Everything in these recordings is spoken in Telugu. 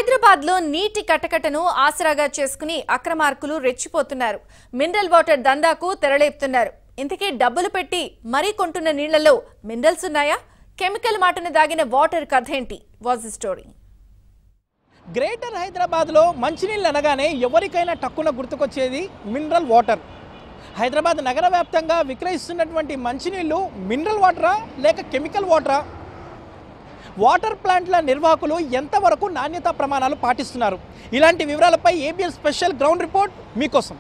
హైదరాబాద్ లో నీటి కటకటను ఆసరాగా చేసుకుని అక్రమార్కులు రెచ్చిపోతున్నారు మినరల్ వాటర్ దందాకు తెరలేపుతున్నారు ఇంతకీ డబ్బులు పెట్టి మరీ కొంటున్న నీళ్లలో మినరల్స్ ఉన్నాయా కెమికల్ మాటను దాగిన వాటర్ కథ ఏంటి వాజ్ ది స్టోరీ గ్రేటర్ హైదరాబాద్లో మంచినీళ్ళు అనగానే ఎవరికైనా టక్కున గుర్తుకొచ్చేది మినరల్ వాటర్ హైదరాబాద్ నగర వ్యాప్తంగా విక్రయిస్తున్నటువంటి మంచినీళ్ళు మినరల్ వాటరా లేక కెమికల్ వాటరా వాటర్ ప్లాంట్ల నిర్వాహకులు ఎంతవరకు నాణ్యతా ప్రమాణాలు పాటిస్తున్నారు ఇలాంటి వివరాలపై ఏబిఎన్ స్పెషల్ గ్రౌండ్ రిపోర్ట్ మీకోసం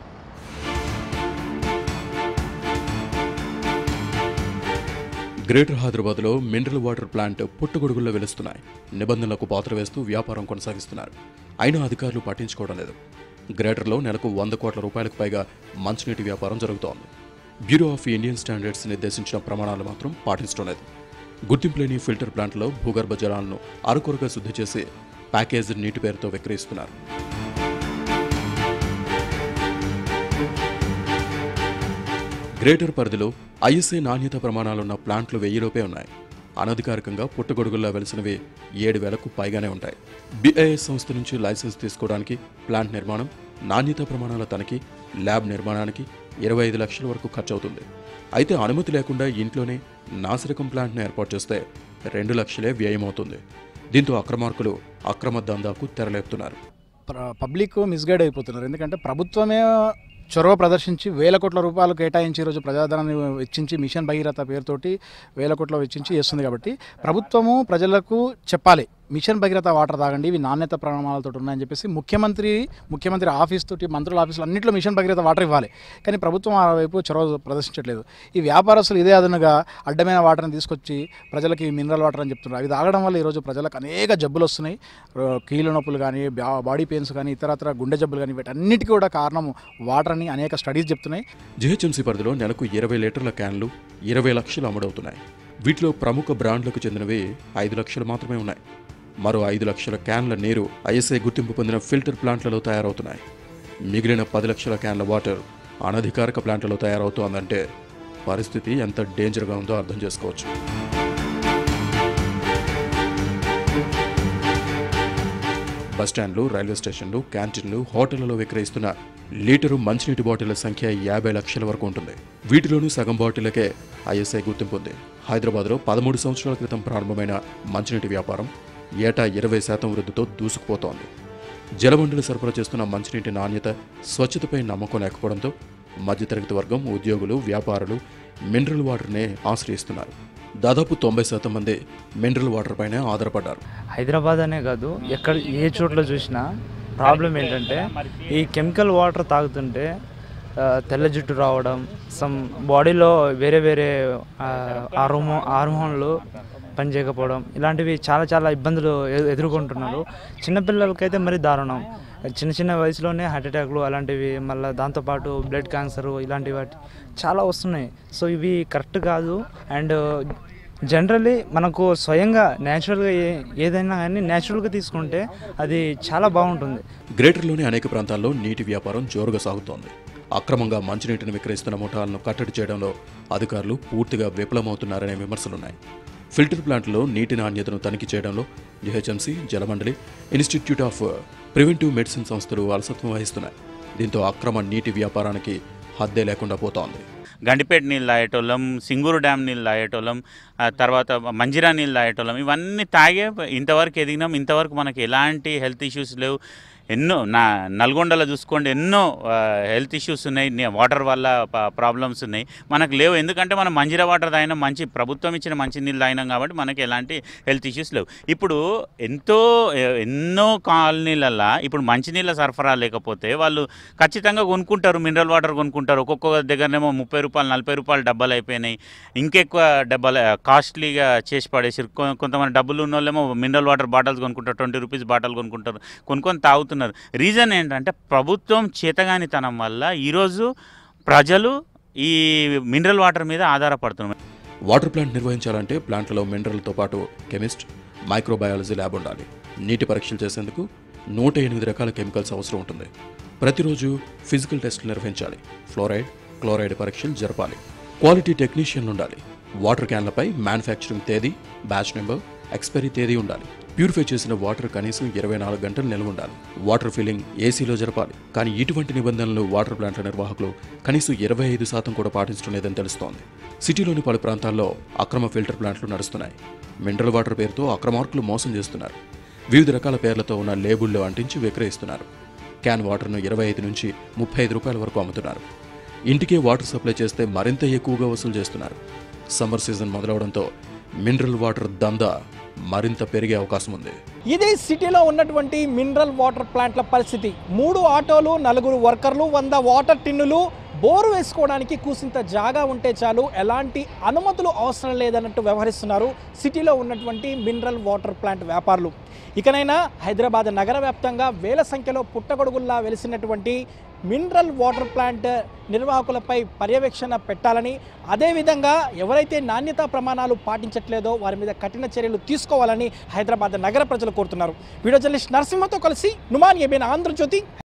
గ్రేటర్ హైదరాబాద్లో మినరల్ వాటర్ ప్లాంట్ పుట్టుగొడుగుల్లో వెలుస్తున్నాయి నిబంధనలకు పాత్ర వేస్తూ వ్యాపారం కొనసాగిస్తున్నారు అయినా అధికారులు పట్టించుకోవడం లేదు గ్రేటర్లో నెలకు వంద కోట్ల రూపాయలకు పైగా మంచినీటి వ్యాపారం జరుగుతోంది బ్యూరో ఆఫ్ ఇండియన్ స్టాండర్డ్స్ నిర్దేశించిన ప్రమాణాలు మాత్రం పాటించడం లేదు గుర్తింపు లేని ఫిల్టర్ ప్లాంట్లో భూగర్భ జలాలను అరకొరగా శుద్ధి చేసి ప్యాకేజ్ నీటి పేరుతో విక్రయిస్తున్నారు గ్రేటర్ పరిధిలో ఐఎస్ఐ నాణ్యత ప్రమాణాలున్న ప్లాంట్లు వెయ్యిలోపే ఉన్నాయి అనధికారికంగా పుట్టగొడుగుల్లో వెలిసినవి ఏడు వేలకు పైగానే ఉంటాయి బిఐఎస్ సంస్థ నుంచి లైసెన్స్ తీసుకోవడానికి ప్లాంట్ నిర్మాణం నాణ్యత ప్రమాణాల తనిఖీ ల్యాబ్ నిర్మాణానికి ఇరవై ఐదు లక్షల వరకు ఖర్చవుతుంది అయితే అనుమతి లేకుండా ఇంట్లోనే నాసిరకం ప్లాంట్ను ఏర్పాటు చేస్తే రెండు లక్షలే వ్యయమవుతుంది దీంతో అక్రమార్కులు అక్రమ దందాకు తెరలేపుతున్నారు ప్ర- పబ్లిక్ మిస్గైడ్ అయిపోతున్నారు ఎందుకంటే ప్రభుత్వమే చొరవ ప్రదర్శించి వేల కోట్ల రూపాయలు కేటాయించి ఈరోజు ప్రజాధనాన్ని వెచ్చించి మిషన్ భగీరథ పేరుతోటి వేల కోట్ల వెచ్చించి చేస్తుంది కాబట్టి ప్రభుత్వము ప్రజలకు చెప్పాలి మిషన్ భగీరథ వాటర్ తాగండి ఇవి నాణ్యత ప్రమాణాలతో ఉన్నాయని చెప్పేసి ముఖ్యమంత్రి ముఖ్యమంత్రి ఆఫీస్ తోటి మంత్రుల ఆఫీసులు అన్నింటిలో మిషన్ భగీరథ వాటర్ ఇవ్వాలి కానీ ప్రభుత్వం ఆ వైపు చొరవ ప్రదర్శించట్లేదు ఈ వ్యాపారస్తులు ఇదే అదనుగా అడ్డమైన వాటర్ని తీసుకొచ్చి ప్రజలకి మినరల్ వాటర్ అని చెప్తున్నారు అవి తాగడం వల్ల ఈరోజు ప్రజలకు అనేక జబ్బులు వస్తున్నాయి రో- కీళ్ళ నొప్పులు కానీ బ్యా- బాడీ పెయిన్స్ కానీ ఇతరత్ర గుండె జబ్బులు కానీ వీటన్నిటికీ కూడా కారణం వాటర్ అని అనేక స్టడీస్ చెప్తున్నాయి జిహెచ్ఎంసీ పరిధిలో నెలకు ఇరవై లీటర్ల క్యాన్లు ఇరవై లక్షలు అమ్ముడవుతున్నాయి వీటిలో ప్రముఖ బ్రాండ్లకు చెందినవి ఐదు లక్షలు మాత్రమే ఉన్నాయి మరో ఐదు లక్షల క్యాన్ల నీరు ఐఎస్ఐ గుర్తింపు పొందిన ఫిల్టర్ ప్లాంట్లలో తయారవుతున్నాయి మిగిలిన పది లక్షల క్యాన్ల వాటర్ అనధికారిక ప్లాంట్లలో తయారవుతోందంటే పరిస్థితి ఎంత డేంజర్గా ఉందో అర్థం చేసుకోవచ్చు బస్టాండ్లు రైల్వే స్టేషన్లు క్యాంటీన్లు హోటళ్లలో విక్రయిస్తున్న లీటరు మంచినీటి బాటిళ్ల సంఖ్య యాభై లక్షల వరకు ఉంటుంది వీటిలోనూ సగం బాటిళ్లకే ఐఎస్ఐ గుర్తింపు ఉంది హైదరాబాద్లో పదమూడు సంవత్సరాల క్రితం ప్రారంభమైన మంచినీటి వ్యాపారం ఏటా ఇరవై శాతం వృద్ధితో దూసుకుపోతోంది జలమండలి సరఫరా చేస్తున్న మంచినీటి నాణ్యత స్వచ్ఛతపై నమ్మకం లేకపోవడంతో మధ్యతరగతి వర్గం ఉద్యోగులు వ్యాపారులు మినరల్ వాటర్నే ఆశ్రయిస్తున్నారు దాదాపు తొంభై శాతం మంది మినరల్ వాటర్ పైనే ఆధారపడ్డారు హైదరాబాద్ అనే కాదు ఎక్కడ ఏ చోట్ల చూసినా ప్రాబ్లం ఏంటంటే ఈ కెమికల్ వాటర్ తాగుతుంటే ఆ, తెల్ల జుట్టు రావడం సమ్ బాడీలో వేరే వేరే హార్మో హార్మోన్లు పనిచేయకపోవడం ఇలాంటివి చాలా చాలా ఇబ్బందులు ఎ- ఎదుర్కొంటున్నారు చిన్నపిల్లలకైతే మరీ దారుణం చిన్న చిన్న వయసులోనే హార్ట్ అటాక్లు అలాంటివి మళ్ళీ దాంతోపాటు బ్లడ్ క్యాన్సర్ ఇలాంటి వాటి చాలా వస్తున్నాయి సో ఇవి కరెక్ట్ కాదు అండ్ జనరలీ మనకు స్వయంగా న్యాచురల్గా ఏ ఏదైనా కానీ న్యాచురల్గా తీసుకుంటే అది చాలా బాగుంటుంది గ్రేటర్లోని అనేక ప్రాంతాల్లో నీటి వ్యాపారం జోరుగా సాగుతోంది అక్రమంగా మంచినీటిని విక్రయిస్తున్న ముఠాలను కట్టడి చేయడంలో అధికారులు పూర్తిగా విఫలమవుతున్నారనే విమర్శలున్నాయి ఫిల్టర్ ప్లాంట్లో నీటి నాణ్యతను తనిఖీ చేయడంలో GHMC Jalamandali Institute of Preventive Medicine సంస్థలు అలసత్వం వహిస్తున్నాయి దీంతో అక్రమ నీటి వ్యాపారానికి హద్దే లేకుండా పోతోంది గండిపేట నీళ్ళు తాగేటోళ్ళం సింగూరు డ్యామ్ నీళ్ళు తాగేటోళ్ళం ఆ తర్వాత మంజిరా నీళ్ళు తాగేటోళ్ళం ఇవన్నీ తాగే ఇంతవరకు ఎదిగినాం ఇంతవరకు మనకి ఎలాంటి హెల్త్ ఇష్యూస్ లేవు ఎన్నో నా నల్గొండలో చూసుకోండి ఎన్నో హెల్త్ ఇష్యూస్ ఉన్నాయి నే- వాటర్ వల్ల ప్రాబ్లమ్స్ ఉన్నాయి మనకు లేవు ఎందుకంటే మనం మంజిరా వాటర్ తాగినాం మంచి ప్రభుత్వం ఇచ్చిన మంచి నీళ్ళు తాగినాం కాబట్టి మనకి ఎలాంటి హెల్త్ ఇష్యూస్ లేవు ఇప్పుడు ఎంతో ఎ- ఎన్నో కాలనీలల్లో ఇప్పుడు మంచినీళ్ళ సరఫరా లేకపోతే వాళ్ళు ఖచ్చితంగా కొనుక్కుంటారు మినరల్ వాటర్ కొనుక్కుంటారు ఒక్కొక్క దగ్గరనేమో ముప్పై రూపాయలు నలభై రూపాయలు డబ్బాలు అయిపోయినాయి ఇంకెక్కువ డబ్బాలు కాస్ట్లీగా చేసి పడేసారు కొ- కొంతమంది డబ్బులు ఉన్న వాళ్ళేమో మినరల్ వాటర్ బాటిల్స్ కొనుక్కుంటారు ట్వంటీ రూపీస్ బాటిల్ కొనుక్కుంటారు కొనుక్కొని తాగుతున్నారు రీజన్ ఏంటంటే ప్రభుత్వం చేతగానితనం వల్ల ఈరోజు ప్రజలు ఈ మినరల్ వాటర్ మీద ఆధారపడుతున్నారు వాటర్ ప్లాంట్ నిర్వహించాలంటే ప్లాంట్లో మినరల్తో పాటు కెమిస్ట్ మైక్రోబయాలజీ ల్యాబ్ ఉండాలి నీటి పరీక్షలు చేసేందుకు నూట ఎనిమిది రకాల కెమికల్స్ అవసరం ఉంటుంది ప్రతిరోజు ఫిజికల్ టెస్టులు నిర్వహించాలి ఫ్లోరైడ్ క్లోరైడ్ పరీక్షలు జరపాలి క్వాలిటీ టెక్నీషియన్లు ఉండాలి వాటర్ క్యాన్లపై మ్యానుఫ్యాక్చరింగ్ తేదీ బ్యాచ్ నెంబర్ ఎక్స్పైరీ తేదీ ఉండాలి ప్యూరిఫై చేసిన వాటర్ కనీసం ఇరవై నాలుగు గంటలు నిల్వ ఉండాలి వాటర్ ఫిల్లింగ్ ఏసీలో జరపాలి కానీ ఇటువంటి నిబంధనలు వాటర్ ప్లాంట్ల నిర్వాహకులు కనీసం ఇరవై ఐదు శాతం కూడా పాటించడం లేదని తెలుస్తోంది సిటీలోని పలు ప్రాంతాల్లో అక్రమ ఫిల్టర్ ప్లాంట్లు నడుస్తున్నాయి మినరల్ వాటర్ పేరుతో అక్రమార్కులు మోసం చేస్తున్నారు వివిధ రకాల పేర్లతో ఉన్న లేబుల్లో అంటించి విక్రయిస్తున్నారు క్యాన్ వాటర్ను ఇరవై ఐదు నుంచి ముప్పై ఐదు రూపాయల వరకు అమ్ముతున్నారు ఇంటికే వాటర్ సప్లై చేస్తే మరింత ఎక్కువగా వసూలు చేస్తున్నారు సమ్మర్ సీజన్ మొదలవడంతో మినరల్ వాటర్ దందా మరింత పెరిగే అవకాశం ఉంది ఇది సిటీలో ఉన్నటువంటి మినరల్ వాటర్ ప్లాంట్ల పరిస్థితి మూడు ఆటోలు నలుగురు వర్కర్లు వంద వాటర్ టిన్నులు బోరు వేసుకోవడానికి కూసింత జాగా ఉంటే చాలు ఎలాంటి అనుమతులు అవసరం లేదన్నట్టు వ్యవహరిస్తున్నారు సిటీలో ఉన్నటువంటి మినరల్ వాటర్ ప్లాంట్ వ్యాపారులు ఇకనైనా హైదరాబాద్ నగర వ్యాప్తంగా వేల సంఖ్యలో పుట్టగొడుగుల్లా వెలిసినటువంటి మినరల్ వాటర్ ప్లాంట్ నిర్వాహకులపై పర్యవేక్షణ పెట్టాలని అదేవిధంగా ఎవరైతే నాణ్యతా ప్రమాణాలు పాటించట్లేదో వారి మీద కఠిన చర్యలు తీసుకోవాలని హైదరాబాద్ నగర ప్రజలు కోరుతున్నారు వీడియో జర్నలిస్ట్ నరసింహతో కలిసి నుమాన్ ఏబిన్ ఆంధ్రజ్యోతి